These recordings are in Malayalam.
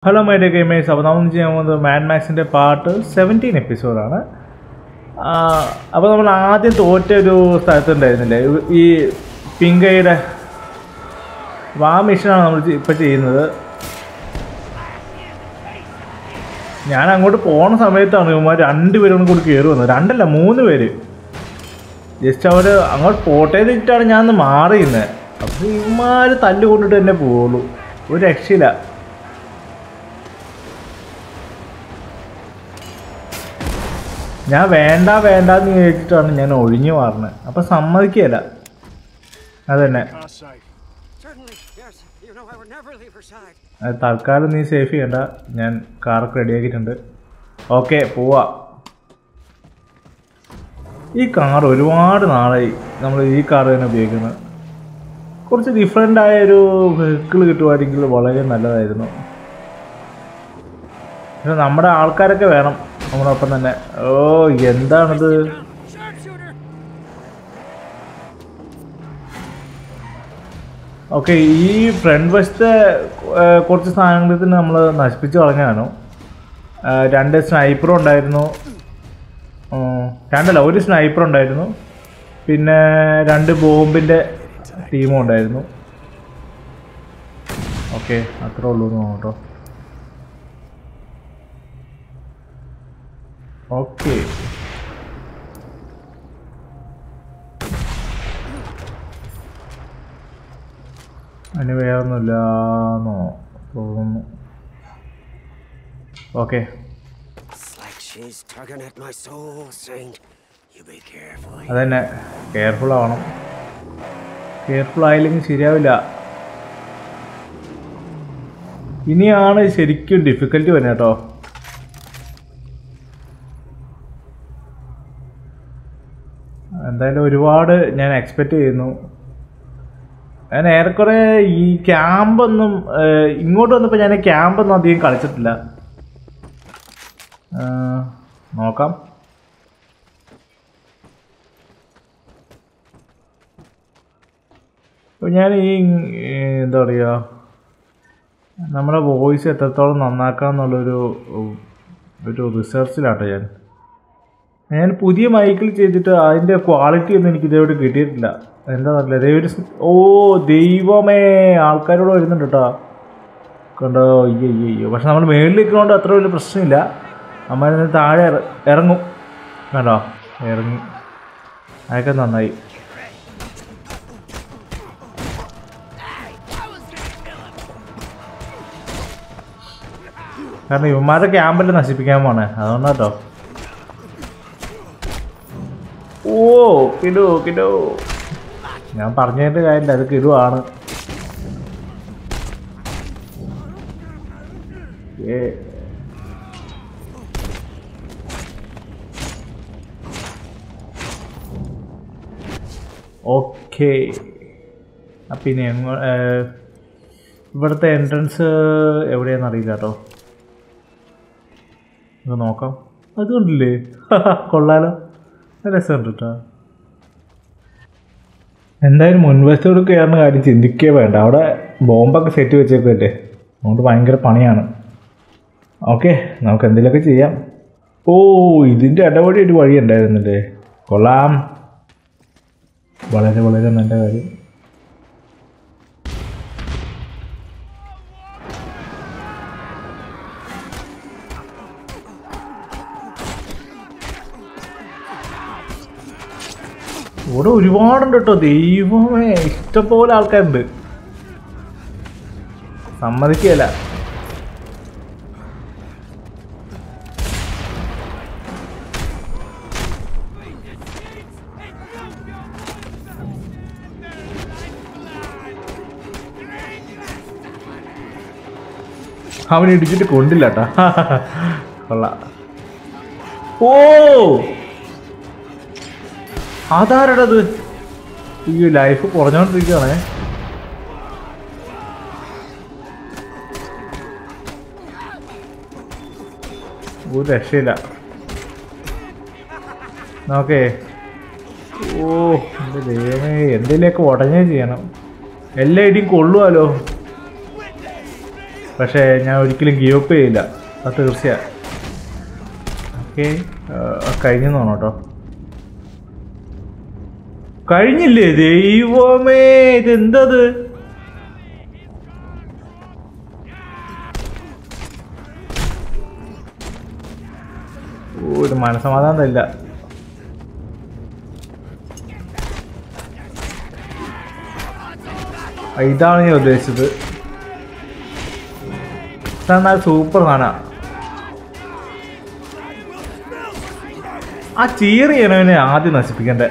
ഹലോ മൈ ഡേ ഗെയിമേഴ്സ് അപ്പോൾ നമ്മൾ ചെയ്യാൻ പോകുന്നത് മാഡ് മാക്സിൻ്റെ പാർട്ട് സെവൻറ്റീൻ എപ്പിസോഡാണ് അപ്പോൾ നമ്മൾ ആദ്യം തോറ്റ ഒരു സ്ഥലത്തുണ്ടായിരുന്നില്ലേ ഈ- ഈ പിങ്കയുടെ അപ്പോൾ ആ മിഷനാണ് നമ്മൾ ഇപ്പോൾ ചെയ്യുന്നത് ഞാൻ അങ്ങോട്ട് പോണ സമയത്താണ് ഇവന്മാർ രണ്ട് പേരും കൂടി കയറി വന്നത് രണ്ടല്ല മൂന്ന് പേര് ജസ്റ്റ് അവർ അങ്ങോട്ട് പോട്ടെ വെച്ചിട്ടാണ് ഞാൻ ഒന്ന് മാറിയുന്നത് അപ്പോൾ ഇവന്മാർ തല്ല് കൊണ്ടിട്ട് തന്നെ പോവുള്ളൂ ഒരു രക്ഷയില്ല ഞാൻ വേണ്ട വേണ്ട എന്ന് ചോദിച്ചിട്ടാണ് ഞാൻ ഒഴിഞ്ഞു മാറുന്നത് അപ്പം സമ്മതിക്കുകയല്ല അതന്നെ Our side. Certainly, yes. You know I would never leave her side. അത് തൽക്കാലം നീ സേഫ് ചെയ്യണ്ട ഞാൻ കാറൊക്കെ റെഡിയാക്കിയിട്ടുണ്ട് ഓക്കെ പോവാ ഈ കാർ ഒരുപാട് നാളായി നമ്മൾ ഈ കാർ തന്നെ ഉപയോഗിക്കുന്നത് കുറച്ച് ഡിഫറെൻ്റ് ആയ ഒരു വെഹിക്കിൾ കിട്ടുമായിരുന്നെങ്കിൽ വളരെ നല്ലതായിരുന്നു പക്ഷെ നമ്മുടെ ആൾക്കാരൊക്കെ വേണം നമ്മുടെ ഒപ്പം തന്നെ ഓ എന്താണിത് Sharpshooter! ഓക്കെ ഈ ഫ്രണ്ട് വശത്തെ ആ, കുറച്ച് സാധനങ്ങളിൽ തന്നെ നമ്മൾ നശിപ്പിച്ച് കളഞ്ഞാണ് ആ, രണ്ട് സ്നൈപ്പറും ഉണ്ടായിരുന്നു ഉം, രണ്ടല്ല ഒരു സ്നൈപ്പർ ഉണ്ടായിരുന്നു പിന്നെ രണ്ട് ബോംബിൻ്റെ ടീമും ഉണ്ടായിരുന്നു ഓക്കെ അത്രേ ഉള്ളൂ എന്ന് കേട്ടോ ഓക്കെ അതിന് വേറൊന്നുമില്ലാന്നോ തോന്നുന്നു okay It's like she's tugging at my soul, Saint. You be careful. അതന്നെ കെയർഫുൾ ആവണം കെയർഫുൾ ആയില്ലെങ്കിൽ ശരിയാവില്ല ഇനിയാണ് ശരിക്കും ഡിഫിക്കൽറ്റി വരുന്നത് കേട്ടോ എന്തായാലും ഒരുപാട് ഞാൻ എക്സ്പെക്റ്റ് ചെയ്യുന്നു ഞാൻ ഏറെക്കുറെ ഈ ക്യാമ്പൊന്നും ഏഹ്, ഇങ്ങോട്ട് വന്നപ്പോൾ ഞാൻ ക്യാമ്പൊന്നും അധികം കളിച്ചിട്ടില്ല ഏഹ്, നോക്കാം അപ്പോൾ ഞാൻ ഈ ഈ എന്താ പറയുക നമ്മുടെ വോയിസ് എത്രത്തോളം നന്നാക്കാം എന്നുള്ളൊരു ഒരു റിസർച്ചിലാട്ടോ ഞാൻ ഞാൻ പുതിയ മൈക്കിൽ ചെയ്തിട്ട് അതിൻ്റെ ക്വാളിറ്റി ഒന്നും എനിക്ക് ഇതേവിടെ കിട്ടിയിട്ടില്ല എന്താ അറിയില്ല ദൈവം ഒരു സ്- ഓ ദൈവമേ ആൾക്കാരോട് വരുന്നുണ്ട് കേട്ടോ കണ്ടോ അയ്യോ അയ്യോ അയ്യോ പക്ഷെ നമ്മൾ മേളിൽ നിൽക്കുന്നതുകൊണ്ട് അത്ര വലിയ പ്രശ്നമില്ല നമ്മൾ ഇതിന് താഴെ ഇറ- ഇറങ്ങും കണ്ടോ ഇറങ്ങി അതൊക്കെ നന്നായി കാരണം ഇവന്മാരുടെ ക്യാമ്പല്ലേ നശിപ്പിക്കാൻ പോണേ അതുകൊണ്ടാട്ടോ ഓ കിടു കിടു ഞാൻ പറഞ്ഞതിന്റെ കാര്യമില്ല അത് കിടുവാണ് ഏ ഓക്കെ പിന്നെ എങ്ങോ- ഏ, ഇവിടുത്തെ എൻട്രൻസ് എവിടെയാണെന്ന് അറിയില്ല കേട്ടോ ഇത് നോക്കാം അതുകൊണ്ടില്ലേ കൊള്ളാലോ നല്ല രസമുണ്ട് കേട്ടോ എന്തായാലും മുൻവശത്തോട് കയറുന്ന കാര്യം ചിന്തിക്കേ വേണ്ട അവിടെ ബോംബൊക്കെ സെറ്റ് വെച്ചേക്കല്ലേ അതുകൊണ്ട് ഭയങ്കര പണിയാണ് ഓക്കെ നമുക്ക് എന്തെങ്കിലുമൊക്കെ ചെയ്യാം ഓ ഇതിൻ്റെ ഇടപെടി ഒരു വഴി ഉണ്ടായിരുന്നില്ലേ കൊള്ളാം വളരെ വളരെ നല്ല കാര്യം ഇവിടെ ഒരുപാടുണ്ട് കേട്ടോ ദൈവമേ ഇഷ്ടംപോലെ ആൾക്കാരുണ്ട് സമ്മതിക്കുകയല്ല അവൻ ഇടിച്ചിട്ട് കൊണ്ടില്ല കേട്ടോ കൊള്ളാം ഓ അതാരടത് ഈ ലൈഫ് കുറഞ്ഞോണ്ടിരിക്കുകയാണേ ഒരു രക്ഷയില്ല നോക്കേ ഓ എൻ്റെ ദൈവമേ എന്തെങ്കിലുമൊക്കെ ഉടഞ്ഞേ ചെയ്യണം എല്ലാ ഇടിയും കൊള്ളുമല്ലോ പക്ഷേ ഞാൻ ഒരിക്കലും ഗീവ് അപ്പ് ചെയ്യില്ല അത് തീർച്ചയാണ് ഓക്കെ കഴിഞ്ഞെന്ന് തോന്നു കേട്ടോ കഴിഞ്ഞില്ലേ ദൈവമേ ഇതെന്തത് ഓ, ഒരു മനസമാധാനം ഇല്ല ആ, ഇതാണ് ഞാൻ ഉദ്ദേശിച്ചത് ഇതാണ് സൂപ്പർ സാധന ആ ചീർ ചെയ്യണവനെ ആദ്യം നശിപ്പിക്കണ്ടേ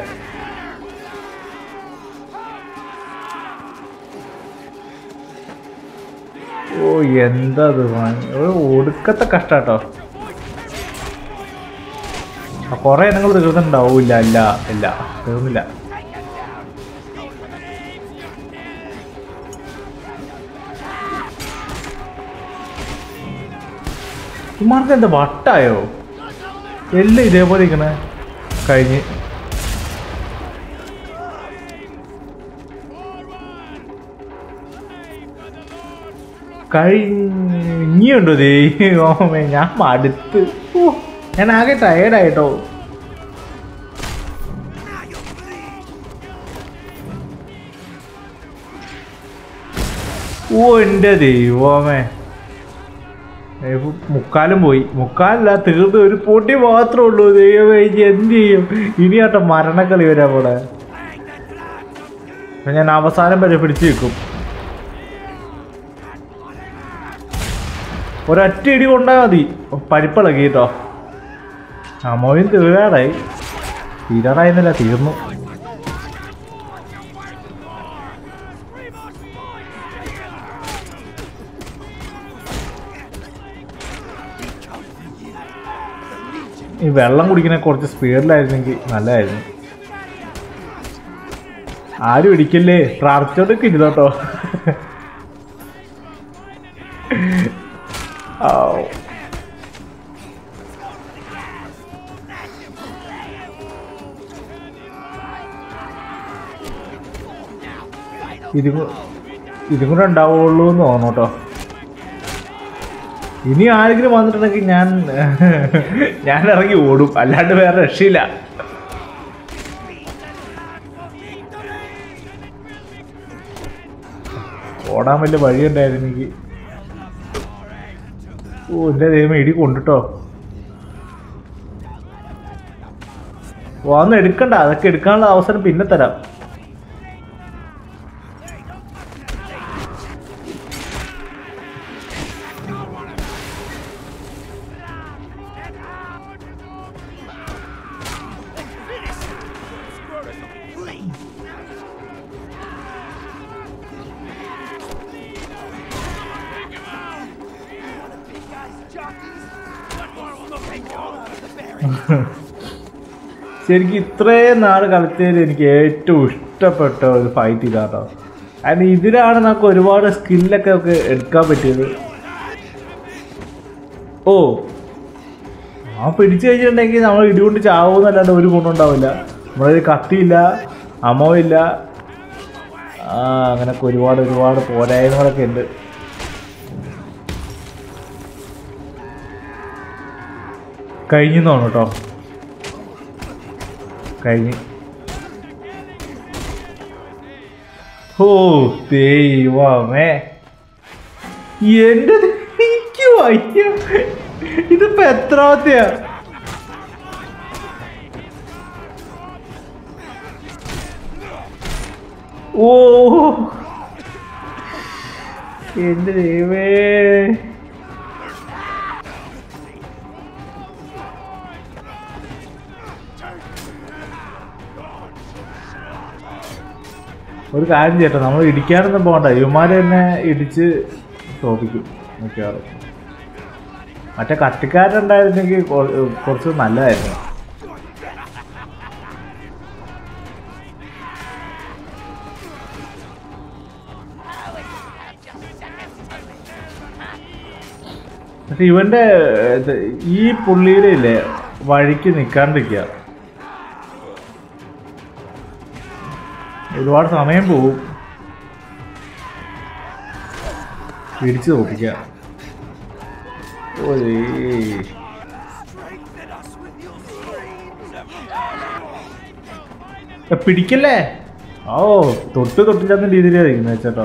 ഓ എന്താ ഇത് വാങ്ങി- ഒരു ഒടുക്കത്തെ കഷ്ടാട്ടോ കൊറേ നിങ്ങൾ തീർന്നിട്ടുണ്ടാവൂല്ല ഇല്ല ഇല്ല തീർന്നില്ല ഇമാർക്ക് എന്താ വട്ടായോ എല്ലാം ഇതേപോലെ ഇരിക്കണേ കഴിഞ്ഞ് കഴിഞ്ഞുണ്ടോ ദൈവമേ ഞാൻ മടുത്ത് ഓ, ഞാൻ ആകെ ടയേർഡായിട്ടോ ഓ എൻ്റെ ദൈവമേ ഏ, ഇപ്പൊ മുക്കാലും പോയി മുക്കാലല്ല തീർന്ന് ഒരു പൊട്ടി മാത്രമേ ഉള്ളൂ ദൈവമേ ഇനി എന്ത് ചെയ്യും ഇനിയാട്ടോ മരണക്കളി വരാൻ പോടെ അപ്പൊ ഞാൻ അവസാനം വരെ പിടിച്ചു വെക്കും ഒരൊറ്റ ഇടി കൊണ്ടാൽ മതി പരിപ്പിളകി കേട്ടോ അമ്മയും തീരാറായി തീരാറായിരുന്നില്ല തീർന്നു ഈ വെള്ളം കുടിക്കുന്ന കുറച്ച് സ്പീഡിലായിരുന്നെങ്കിൽ നല്ലതായിരുന്നു ആരും ഇടിക്കല്ലേ പ്രാർത്ഥിച്ചോണ്ടൊക്കെ ഇരുന്നോട്ടോ ഔ. ഇതും കൂ- ഇതും കൂടെ ഉണ്ടാവുള്ളൂ എന്ന് തോന്നുന്നു കേട്ടോ ഇനി ആരെങ്കിലും വന്നിട്ടുണ്ടെങ്കിൽ ഞാൻ ഞാൻ ഇറങ്ങി ഓടും അല്ലാണ്ട് വേറെ രക്ഷയില്ല ഓടാൻ വലിയ വഴിയുണ്ടായിരുന്നെങ്കിൽ ഓ എൻ്റെ ദൈവം ഇടി കൊണ്ടിട്ടോ വന്ന് എടുക്കണ്ട അതൊക്കെ എടുക്കാനുള്ള അവസരം പിന്നെ തരാം ശരിക്കും ഇത്രയും നാൾ കളിച്ചതിൽ എനിക്ക് ഏറ്റവും ഇഷ്ടപ്പെട്ട ഒരു ഫൈറ്റ് ഇതാട്ടോ കാരണം ഇതിലാണ് നമുക്ക് ഒരുപാട് സ്കില്ലൊക്കെ നമുക്ക് എടുക്കാൻ പറ്റിയത് ഓ ആ പിടിച്ചു കഴിഞ്ഞിട്ടുണ്ടെങ്കിൽ നമ്മൾ ഇടികൊണ്ട് ചാവുമെന്നല്ലാണ്ട് ഒരു ഗുണമുണ്ടാവില്ല നമ്മളൊരു കത്തിയില്ല അമോയില്ല ആ അങ്ങനൊക്കെ ഒരുപാട് ഒരുപാട് പോരായ്മകളൊക്കെ ഉണ്ട് കഴിഞ്ഞു തോന്നുന്നു കേട്ടോ കഴിഞ്ഞ് ഓ ദൈവമേ എന്റെ എനിക്ക് വയ്യ ഇതിപ്പോ എത്രാമത്തെയാ ഓ എന്റെ ദൈവമേ ഒരു കാര്യം ചെയ്യട്ടെ നമ്മൾ ഇടിക്കാനൊന്നും പോകണ്ട ഇവന്മാര് തന്നെ ഇടിച്ച് തോപ്പിക്കും മിക്കവാറും മറ്റേ കട്ടിക്കാരുണ്ടായിരുന്നെങ്കിൽ കൊ- കുറച്ച് നല്ലതായിരുന്നു പക്ഷെ ഇവന്റെ ഇത് ഈ പുള്ളിയുടെ ഇല്ലേ വഴിക്ക് നിൽക്കാണ്ടിരിക്കുക ഒരുപാട് സമയം പോവും പിടിച്ചു തോപ്പിക്കുക ഓയ് ഏ, പിടിക്കല്ലേ ഓ തൊട്ട് തൊട്ട് ചെന്ന രീതിയിലാണ് ഇരിക്കുന്നത് ചേട്ടോ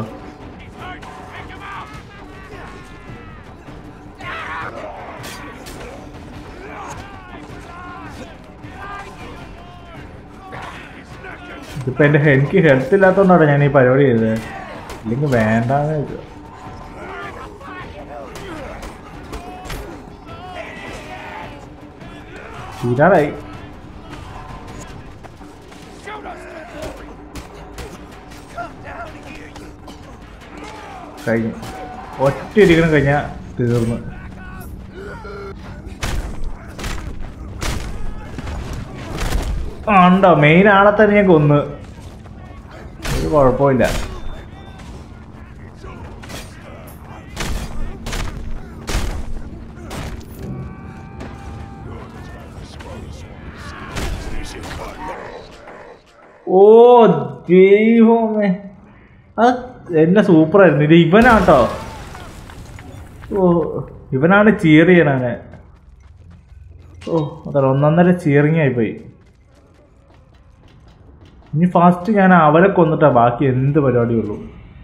ഇതിപ്പോ എന്റെ എനിക്ക് ഹെൽത്ത് ഇല്ലാത്തതുകൊണ്ടാണ് ഞാൻ ഈ പരിപാടി ചെയ്തത് ഇല്ലെങ്കിൽ വേണ്ടാന്ന് വെച്ചു തീരാറായി കഴിഞ്ഞു ഒറ്റ ഇരിക്കണം കഴിഞ്ഞാൽ തീർന്നു ആ ഉണ്ടോ മെയിൻ ആളെ തന്നെ ഞാൻ കൊന്ന് ഒരു കുഴപ്പമില്ല ഓ ദൈവമേ അത് എന്നെ സൂപ്പറായിരുന്നു ഇത് ഇവനാട്ടോ ഓ ഇവനാണ് ചിയർ ചെയ്യണവനെ ഓ അതെ ഒന്നൊന്നര ചിയറിങ് ആയിപ്പോയി ഇനി ഫാസ്റ്റ് ഞാൻ അവരെ കൊന്നിട്ടാ ബാക്കി എന്ത് പരിപാടിയുള്ളൂ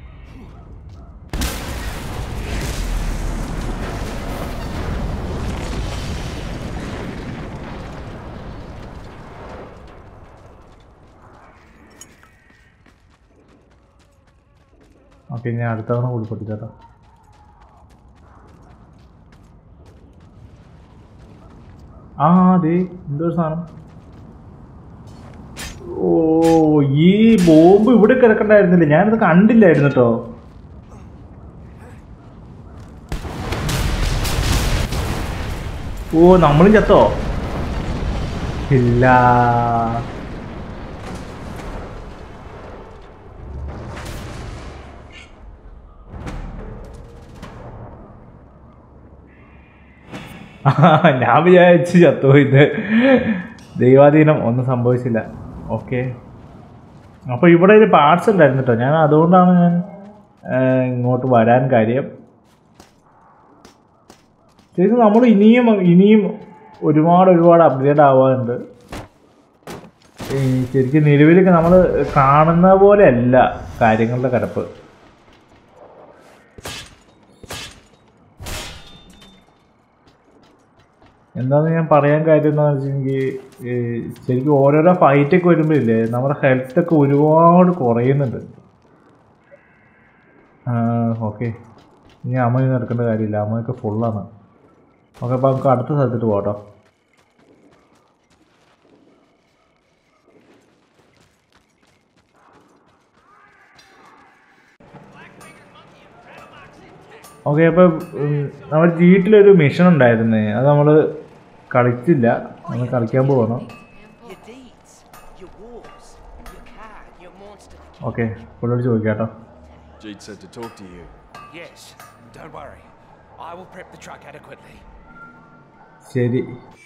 ഓക്കെ ഞാൻ അടുത്ത തവണ കൂടി പൊട്ടിച്ചേട്ടാ ആ അതെ എന്തൊരു സാധനം ഓ ഈ ബോംബ് ഇവിടെ കിടക്കണ്ടായിരുന്നില്ല ഞാനത് കണ്ടില്ലായിരുന്നു കേട്ടോ ഓ നമ്മളും ചത്തോ ഇല്ല ആ, ഞാൻ വിചാരിച്ച് ചത്തുപോയത് ദൈവാധീനം ഒന്നും സംഭവിച്ചില്ല ഓക്കെ അപ്പോൾ ഇവിടെ ഒരു പാർട്സ് ഉണ്ടായിരുന്നു കേട്ടോ ഞാൻ അതുകൊണ്ടാണ് ഞാൻ ആ, ഇങ്ങോട്ട് വരാൻ കാര്യം ശരിക്കും നമ്മൾ ഇനിയും ഇനിയും ഒരുപാട് ഒരുപാട് അപ്ഗ്രേഡ് ആവാറുണ്ട് ഈ ശരിക്കും നിലവിലൊക്കെ നമ്മൾ കാണുന്ന പോലെ അല്ല കാര്യങ്ങളുടെ കിടപ്പ് എന്താന്ന് ഞാൻ പറയാൻ കാര്യം എന്താണെന്ന് വെച്ചിട്ടുണ്ടെങ്കിൽ ശരിക്കും ഓരോരോ ഫൈറ്റൊക്കെ വരുമ്പോഴില്ലേ നമ്മുടെ ഹെൽത്തൊക്കെ ഒരുപാട് കുറയുന്നുണ്ട് ഓക്കെ ഇനി അമ്മ ഇനി നടക്കേണ്ട കാര്യമില്ല അമ്മയൊക്കെ ഫുള്ളാണ് ഓക്കെ അപ്പോൾ നമുക്ക് അടുത്ത സ്ഥലത്തിട്ട് പോട്ടോ ഓക്കെ അപ്പോൾ നമ്മുടെ വീട്ടിലൊരു മിഷൻ ഉണ്ടായിരുന്നേ അത് നമ്മൾ കളിച്ചില്ല നമ്മൾ കളിക്കാൻ പോകണം Your deeds, your wars, your cad, your monster. Okay പുള്ളിയോട് ചോദിക്കാം കേട്ടോ Jeet said to talk to you. Yes, don't worry. I will prep the truck adequately. ശരി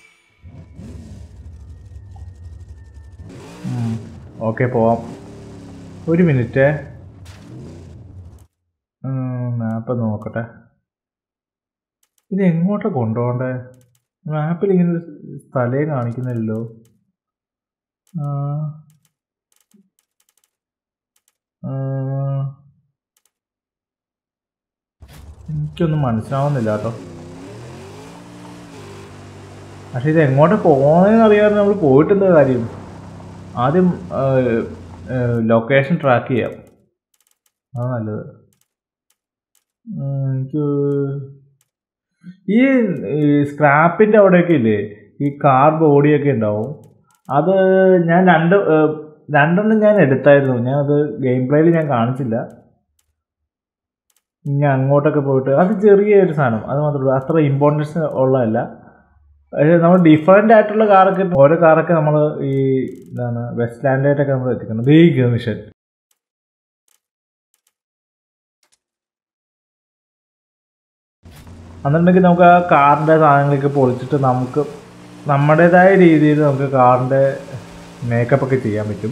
ഓക്കെ പോവാം ഒരു മിനിറ്റ് മാപ്പ് നോക്കട്ടെ ഇത് എങ്ങോട്ടാ കൊണ്ടുപോകണ്ടേ മാപ്പിൽ ഇങ്ങനെ ഒരു സ്ഥലേ കാണിക്കുന്നില്ലല്ലോ ആ. ആ. എനിക്കൊന്നും മനസ്സിലാവുന്നില്ല കേട്ടോ പക്ഷെ ഇത് എങ്ങോട്ട് പോകുന്നതെന്ന് അറിയാതെ നമ്മൾ പോയിട്ടെന്താ കാര്യം ആദ്യം ലൊക്കേഷൻ ട്രാക്ക് ചെയ്യാം അതാണ് നല്ലത് ഉം, എനിക്ക് ഈ സ്ക്രാപ്പിൻ്റെ അവിടെയൊക്കെ ഇല്ലേ ഈ കാർ ബോഡിയൊക്കെ ഉണ്ടാവും അത് ഞാൻ രണ്ട് ഏഹ്, രണ്ടെണ്ണം ഞാൻ എടുത്തായിരുന്നു ഞാൻ അത് ഗെയിം പ്ലേയിൽ ഞാൻ കാണിച്ചില്ല ഇനി അങ്ങോട്ടൊക്കെ പോയിട്ട് അത് ചെറിയൊരു സാധനം അത് മാത്രമേ ഉള്ളൂ അത്ര ഇമ്പോർട്ടൻസ് ഉള്ളതല്ല പക്ഷേ നമ്മൾ ഡിഫറെൻ്റ് ആയിട്ടുള്ള കാറൊക്കെ ഓരോ കാറൊക്കെ നമ്മൾ ഈ എന്താണ് വെസ്റ്റ് ലാൻഡിലായിട്ടൊക്കെ നമ്മൾ എത്തിക്കണം ഈ മിഷൻ അന്നുണ്ടെങ്കിൽ നമുക്ക് ആ കാറിൻ്റെ സാധനങ്ങളൊക്കെ പൊളിച്ചിട്ട് നമുക്ക് നമ്മുടേതായ രീതിയിൽ നമുക്ക് കാറിൻ്റെ മേക്കപ്പ് ഒക്കെ ചെയ്യാൻ പറ്റും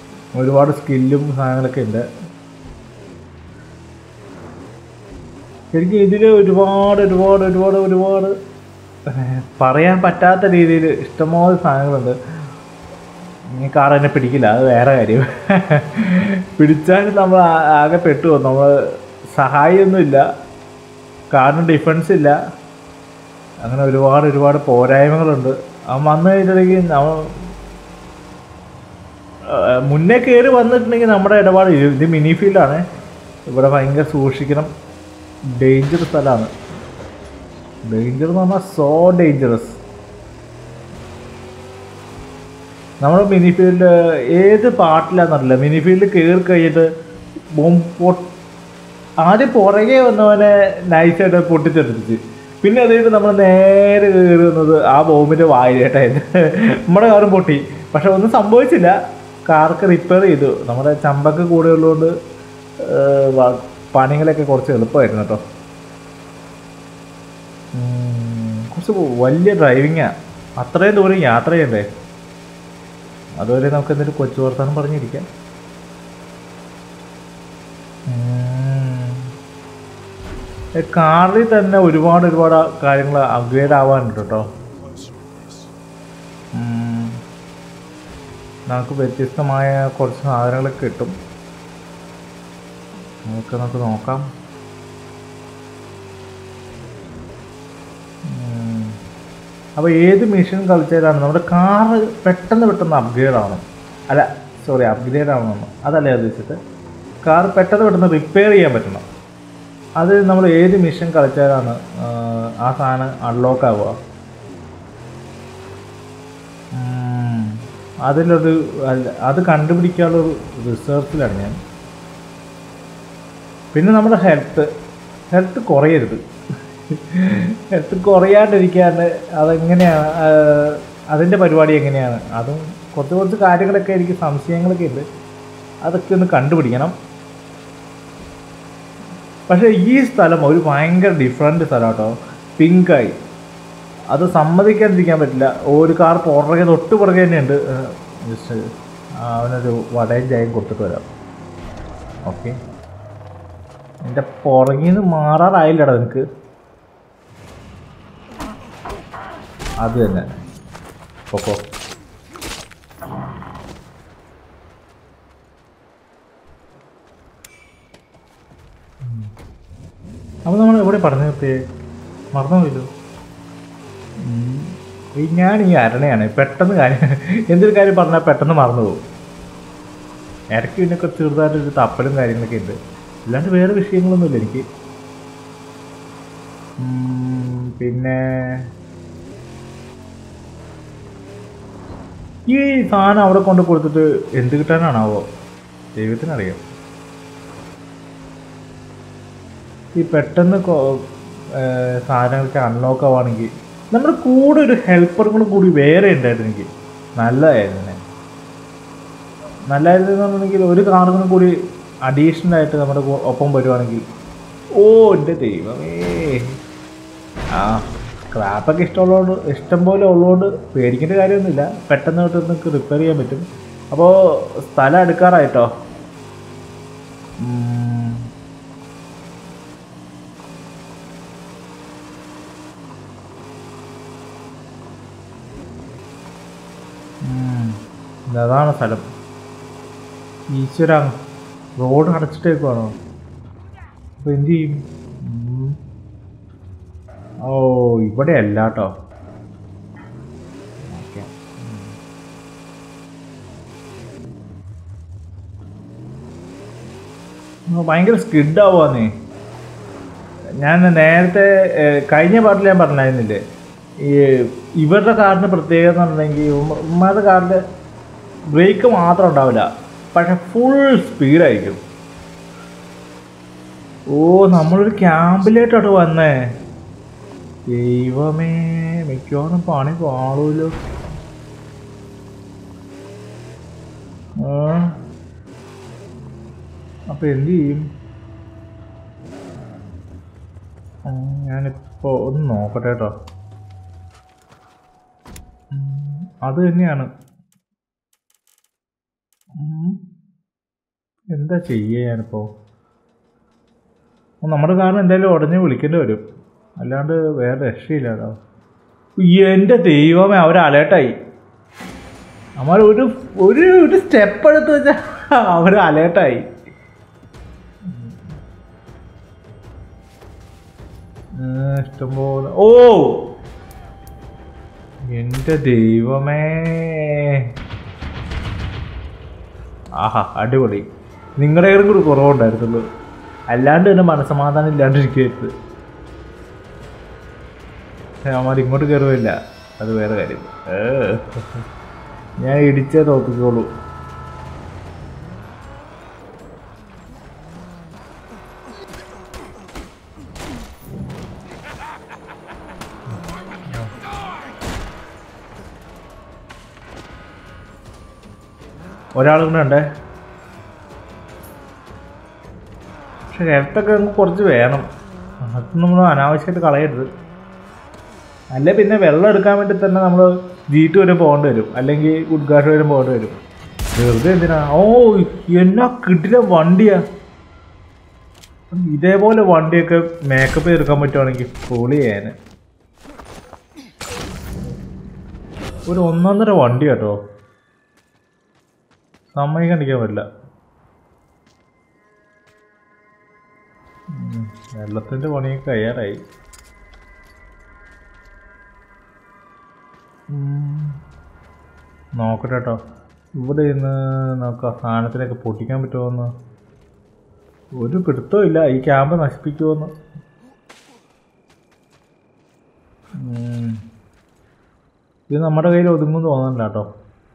ഒരുപാട് സ്കില്ലും സാധനങ്ങളൊക്കെ ഉണ്ട് ശരിക്കും ഇതിൽ ഒരുപാട് ഒരുപാട് ഒരുപാട് ഒരുപാട് ഏഹ്, പറയാൻ പറ്റാത്ത രീതിയിൽ ഇഷ്ടംപോലെ സാധനങ്ങളുണ്ട് ഈ കാർ എന്നെ പിടിക്കില്ല അത് വേറെ കാര്യം പിടിച്ചാലും നമ്മൾ ആ- ആകെ പെട്ടു പോകും നമ്മൾ സഹായമൊന്നുമില്ല കാറിന് ഡിഫൻസ് ഇല്ല അങ്ങനെ ഒരുപാട് ഒരുപാട് പോരായ്മകളുണ്ട് അവൻ വന്നു കഴിഞ്ഞിട്ടുണ്ടെങ്കിൽ നമ്മൾ ഏഹ് മുന്നേ കയറി വന്നിട്ടുണ്ടെങ്കിൽ നമ്മുടെ ഇടപാട് ഇത് ഇത് മിനി ഫീൽഡാണ് ഇവിടെ ഭയങ്കര സൂക്ഷിക്കണം ഡേഞ്ചർ സ്ഥലമാണ് ഡേഞ്ചർ എന്ന് പറഞ്ഞാൽ സോ ഡേഞ്ചറസ് നമ്മുടെ മിനി ഫീൽഡ് ഏത് പാട്ടിലാണെന്നറിയില്ല മിനി ഫീൽഡ് കയറി കഴിഞ്ഞിട്ട് ബോംബ് പൊ ആദ്യം പുറകെ വന്നവനെ നൈസായിട്ട് പൊട്ടിത്തെറിച്ച് പിന്നെ അത് കഴിഞ്ഞിട്ട് നമ്മൾ നേരെ കയറി വന്നത് ആ ബോംബിൻ്റെ വായിലേട്ടായിരുന്നു നമ്മുടെ കാറും പൊട്ടി പക്ഷെ ഒന്നും സംഭവിച്ചില്ല കാർക്ക് റിപ്പയർ ചെയ്തു നമ്മുടെ ചമ്പക്ക് കൂടെ ഉള്ളതുകൊണ്ട് ഏഹ്, വ- പണികളൊക്കെ കുറച്ച് എളുപ്പമായിരുന്നു കേട്ടോ ഉം, കുറച്ച് വലിയ ഡ്രൈവിങ്ങാണ് അത്രയും ദൂരം യാത്ര ചെയ്യണ്ടേ അതുവരെ നമുക്ക് എന്തെങ്കിലും കൊച്ചു വർത്താനം പറഞ്ഞിരിക്കാം ഉം. ഏ, കാറിൽ തന്നെ ഒരുപാട് ഒരുപാട് കാര്യങ്ങൾ അപ്ഗ്രേഡ് ആവാനുണ്ട് കേട്ടോ ഉം. നമുക്ക് വ്യത്യസ്തമായ കുറച്ച് സാധനങ്ങളൊക്കെ കിട്ടും അതൊക്കെ നമുക്ക് നോക്കാം ഉം. അപ്പോൾ ഏത് മിഷൻ കളിച്ചാലാണ് നമ്മുടെ കാറ് പെട്ടെന്ന് പെട്ടെന്ന് അപ്ഗ്രേഡ് ആവണം അല്ല സോറി അപ്ഗ്രേഡ് ആവണം അതല്ല ഞാൻ ഉദ്ദേശിച്ചത് കാർ പെട്ടെന്ന് പെട്ടെന്ന് റിപ്പയർ ചെയ്യാൻ പറ്റണം അത് നമ്മൾ ഏത് മിഷൻ കളിച്ചാലാണ് ആ, ആ സാധനം അൺലോക്ക് ആവുക ഉം. അതിലൊരു അല്ല അത് കണ്ടുപിടിക്കാനുള്ള ഒരു റിസർച്ചിലാണ് ഞാൻ പിന്നെ നമ്മുടെ ഹെൽത്ത് ഹെൽത്ത് കുറയരുത് ഹെൽത്ത് കുറയാണ്ടിരിക്കാണ്ട് അതെങ്ങനെയാണ് ആ, അതിൻ്റെ പരിപാടി എങ്ങനെയാണ് അതും കുറച്ച് കുറച്ച് കാര്യങ്ങളൊക്കെ എനിക്ക് സംശയങ്ങളൊക്കെ ഉണ്ട് അതൊക്കെ ഒന്ന് കണ്ടുപിടിക്കണം പക്ഷേ ഈ സ്ഥലം ഒരു ഭയങ്കര ഡിഫറെൻറ്റ് സ്ഥലം കേട്ടോ പിങ്കായി അത് സമ്മതിക്കാതിരിക്കാൻ പറ്റില്ല ഒരു കാർ പുറകെ തൊട്ട് പുറകെ തന്നെയുണ്ട് ജസ്റ്റ് അവനൊരു വടയും ചായയും കൊടുത്തിട്ട് വരാം ഓക്കെ എൻ്റെ പുറകിൽ നിന്ന് മാറാറായില്ലടാ നിനക്ക് അത് തന്നെ പൊക്കോ അപ്പോൾ നമ്മൾ എവിടെ പറഞ്ഞു നിർത്തിയേ മറന്നു പോയല്ലോ ഉം. ഈ ഞാൻ ഈ അരണയാണ് പെട്ടെന്ന് കാര്യം എന്തൊരു കാര്യം പറഞ്ഞാൽ പെട്ടെന്ന് മറന്നു പോകും ഇടയ്ക്ക് പിന്നെ കുറച്ച് ചെറുതായിട്ടൊരു തപ്പലും കാര്യങ്ങളൊക്കെ ഉണ്ട് അല്ലാണ്ട് വേറെ വിഷയങ്ങളൊന്നുമില്ല എനിക്ക് ഉം, പിന്നെ ഈ സാധനം അവിടെ കൊണ്ട് കൊടുത്തിട്ട് എന്ത് കിട്ടാനാണാവോ ദൈവത്തിനറിയാം ഈ പെട്ടെന്ന് കൊ- ഏർ സാധനങ്ങളൊക്കെ അൺലോക്ക് ആവുകയാണെങ്കിൽ നമ്മുടെ കൂടെ ഒരു ഹെൽപ്പറും കൂടെ കൂടി വേറെ ഉണ്ടായിരുന്നു എനിക്ക് നല്ലതായിരുന്നു നല്ലതായിരുന്നു എന്ന് പറഞ്ഞിട്ടുണ്ടെങ്കിൽ ഒരു കാറിനും കൂടി അഡീഷണൽ ആയിട്ട് നമ്മുടെ കൂ- ഒപ്പം വരുവാണെങ്കിൽ ഓ എൻ്റെ ദൈവമേ ആ സ്ക്രാപ്പൊക്കെ ഇഷ്ടമുള്ളതുകൊണ്ട് ഇഷ്ടം പോലെ ഉള്ളതുകൊണ്ട് പേടിക്കേണ്ട കാര്യമൊന്നുമില്ല പെട്ടെന്ന് പെട്ടെന്ന് നമുക്ക് റിപ്പയർ ചെയ്യാൻ പറ്റും അപ്പോൾ സ്ഥലം എടുക്കാറായിട്ടോ ഉം. ഉം. അതാണ് സ്ഥലം ഈശ്വര റോഡ് അടച്ചിട്ടേക്കുവാണോ അപ്പോൾ എന്ത് ചെയ്യും ഉം. ഓ ഇവിടെ അല്ല കേട്ടോ ഓക്കെ ഭയങ്കര സ്കിഡ് ആവുകയെന്നേ ഞാൻ നേരത്തെ ഏഹ്, കഴിഞ്ഞ പാട്ടിൽ ഞാൻ പറഞ്ഞായിരുന്നില്ലേ ഈ ഇവരുടെ കാറിന് പ്രത്യേകത എന്ന് പറഞ്ഞിട്ടുണ്ടെങ്കിൽ ഉമ്മ- ഉമ്മാരുടെ കാറിൻ്റെ ബ്രേക്ക് മാത്രം ഉണ്ടാവില്ല പക്ഷെ ഫുൾ സ്പീഡായിരിക്കും ഓ നമ്മളൊരു ക്യാമ്പിലേട്ടാണ് വന്നേ ദൈവമേ മിക്കവാറും പണി പാളൂല്ലോ ആ അപ്പൊ എന്ത് ചെയ്യും ആ, ഞാനിപ്പോ ഒന്ന് നോക്കട്ടെ കേട്ടോ ഉം, അത് തന്നെയാണ് ഉം, എന്താ ചെയ്യുക ഞാനിപ്പോ നമ്മുടെ കാരണം എന്തായാലും ഉടനെ വിളിക്കേണ്ടി വരും അല്ലാണ്ട് വേറെ രക്ഷയില്ല കേട്ടോ എൻ്റെ ദൈവമേ അവർ അലേർട്ടായി നമ്മൾ ഒരു ഒരു ഒരു സ്റ്റെപ്പ് എടുത്ത് വെച്ചാൽ അവർ അലേർട്ടായി ഇഷ്ടംപോലെ ഓ എൻ്റെ ദൈവമേ ആഹാ അടിപൊളി നിങ്ങളുടെ കയറും കൂടി കുറവുണ്ടായിരുന്നുള്ളൂ അല്ലാണ്ട് തന്നെ മനസ്സമാധാനം ഇല്ലാണ്ടിരിക്കുകയായിരുന്നു അവന്മാർ ഇങ്ങോട്ട് കയറുമില്ല അത് വേറെ കാര്യം ഏ. ഞാൻ ഇടിച്ചേ തോപ്പിക്കോളൂ ഒരാളും കൂടെ ഉണ്ടേ പക്ഷെ ഹെൽത്തൊക്കെ നമുക്ക് കുറച്ച് വേണം അത് നമ്മൾ അനാവശ്യമായിട്ട് കളയരുത് അല്ല പിന്നെ വെള്ളം എടുക്കാൻ വേണ്ടി തന്നെ നമ്മൾ ജീറ്റ് വരെ പോകേണ്ടി വരും അല്ലെങ്കിൽ ഉദ്ഘാടനം വരെ പോകേണ്ടി വരും വെറുതെ എന്തിനാ ഓ എന്നാ കിട്ടില്ല വണ്ടിയാ ഇതേപോലെ വണ്ടിയൊക്കെ മേക്കപ്പ് എടുക്കാൻ പറ്റുവാണെങ്കിൽ പൊളി ചെയ്യാന് ഒരു ഒന്നൊന്നര വണ്ടി കേട്ടോ സമ്മതിക്കണ്ടിരിക്കാൻ പറ്റില്ല ഉം, വെള്ളത്തിന്റെ പണിയൊക്കെ കഴിയാറായി ഉം. നോക്കട്ടെ കേട്ടോ ഇവിടെ ഇന്ന് നോക്കാം സാധനത്തിനൊക്കെ പൊട്ടിക്കാൻ പറ്റുമോന്ന് ഒരു പിടുത്തവും ഇല്ല ഈ ക്യാമ്പ് നശിപ്പിക്കുമോന്ന് ഉം. ഇത് നമ്മുടെ കയ്യിൽ ഒതുങ്ങുമെന്ന് തോന്നുന്നില്ല കേട്ടോ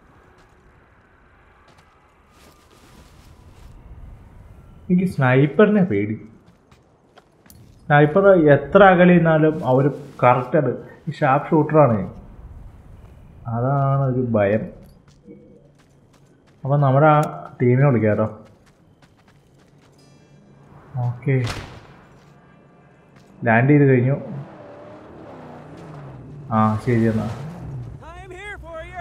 എനിക്ക് സ്നൈപ്പറിനെ പേടി സ്നൈപ്പർ എത്ര അകലെ നിന്നാലും അവർ കറക്റ്റാണ് ഈ ഷാർപ്പ് ഷൂട്ടറാണ് അതാണ് ഒരു ഭയം അപ്പം നമ്മുടെ ആ ടീമിനെ വിളിക്കാം കേട്ടോ ഓക്കെ ലാൻഡ് ചെയ്ത് കഴിഞ്ഞു ആ ശരി എന്നാ I'm here for you.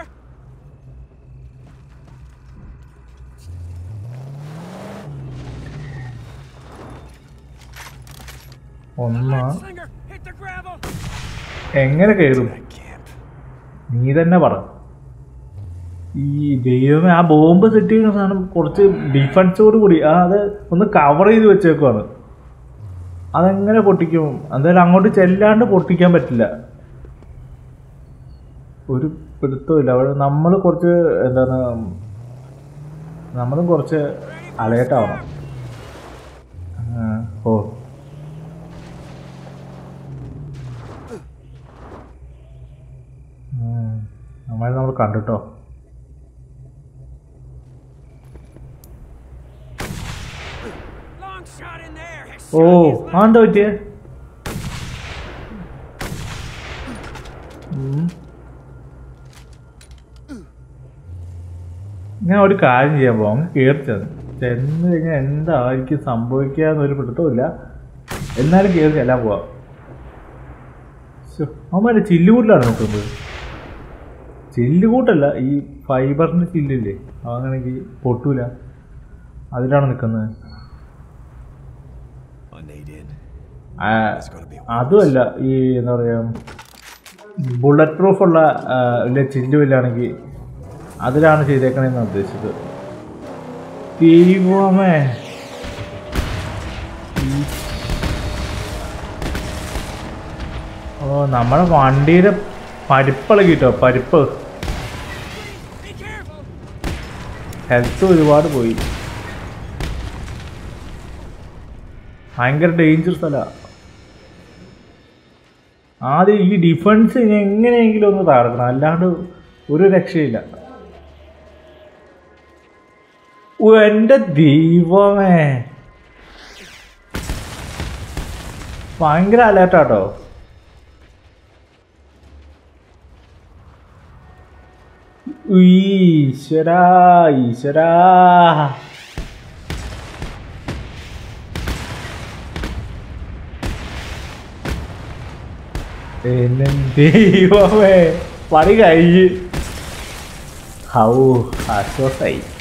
ഒന്ന് Slinger, hit the gravel. എങ്ങനെ കയറും നീ തന്നെ പറ ഈ ദൈവമേ ആ ബോംബ് സെറ്റ് ചെയ്യുന്ന സാധനം കുറച്ച് ഡിഫൻസോട് കൂടി ആ അത് ഒന്ന് കവർ ചെയ്ത് വെച്ചേക്കുവാണ് അതെങ്ങനെ പൊട്ടിക്കും എന്തായാലും അങ്ങോട്ട് ചെല്ലാണ്ട് പൊട്ടിക്കാൻ പറ്റില്ല ഒരു പിടുത്തമില്ല അവിടെ നമ്മൾ കുറച്ച് എന്താണ് നമ്മളും കുറച്ച് അലേർട്ടാവണം ആ, ഓ ഉം. നമ്മളെ നമ്മൾ കണ്ടിട്ടോ Long shot in there. ഓ ആ എന്താ പറ്റിയേ ഉം. ഞാൻ ഒരു കാര്യം ചെയ്യാൻ പോവാം കയറി ചെന്ന് ചെന്ന് കഴിഞ്ഞാൽ എന്തായിരിക്കും സംഭവിക്കുക എന്നൊരു പിടുത്തമില്ല എന്നാലും കയറി ചെല്ലാൻ പോവാം അവന്മാരെ ചില്ലുകൂട്ടിലാണ് നിൽക്കുന്നത് ചില്ലുകൂട്ടല്ല ഈ ഫൈബറിൻ്റെ ചില്ലില്ലേ അങ്ങനെങ്കിൽ പൊട്ടൂല അതിലാണ് നിൽക്കുന്നത് A nade in. ആ, It's gonna be അതുമല്ല ഈ എന്താ പറയാ ബുള്ളറ്റ് പ്രൂഫ് ഉള്ള ആ, വലിയ ചില്ലുമില്ലാണെങ്കിൽ അതിലാണ് ചെയ്തേക്കണേന്ന് ഉദ്ദേശിച്ചത് ദൈവമേ ഓ നമ്മുടെ വണ്ടിയുടെ പരിപ്പിളകി കേട്ടോ പരിപ്പ് Be careful. ഹെൽത്ത് ഒരുപാട് പോയി ഭയങ്കര ഡേഞ്ചർ സ്ഥലമാണ് ആദ്യം ഈ ഡിഫൻസ് ഇനി എങ്ങനെയെങ്കിലും ഒന്ന് തകർക്കണം അല്ലാണ്ട് ഒരു രക്ഷയില്ല ഓ, എൻ്റെ ദൈവമേ ഭയങ്കര അലേർട്ടാട്ടോ ഈശ്വരാ ഈശ്വരാ എന്നെ ദൈവമേ പണി കഴിഞ്ഞ് ഹൗ ആശ്വാസായി